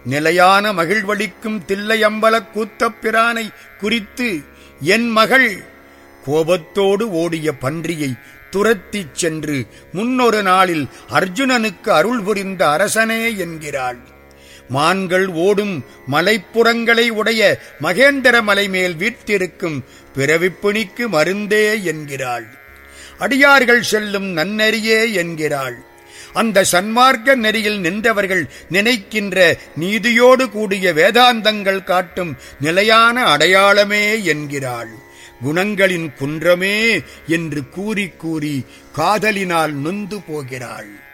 நிலையான மகிழ்வளிக்கும் தில்லையம்பலக் கூத்தப் பிரானை குறித்து என் மகள் கோபத்தோடு ஓடிய பன்றியை துரத்திச் சென்று முன்னொரு நாளில் அர்ஜுனனுக்கு அருள் புரிந்த அரசனே என்கிறாள் மான்கள் ஓடும் மலைப்புறங்களை உடைய மகேந்திர மலை மேல் வீற்றிருக்கும் பிறவிப்பிணிக்கு மருந்தே என்கிறாள் அடியார்கள் செல்லும் நன்னெறியே என்கிறாள் அந்த சன்மார்க்க நெறியில் நின்றவர்கள் நினைக்கின்ற நீதியோடு கூடிய வேதாந்தங்கள் காட்டும் நிலையான அடையாளமே என்கிறாள் குணங்களின் குன்றமே என்று கூறி கூறி காதலினால் நொந்து போகிறாள்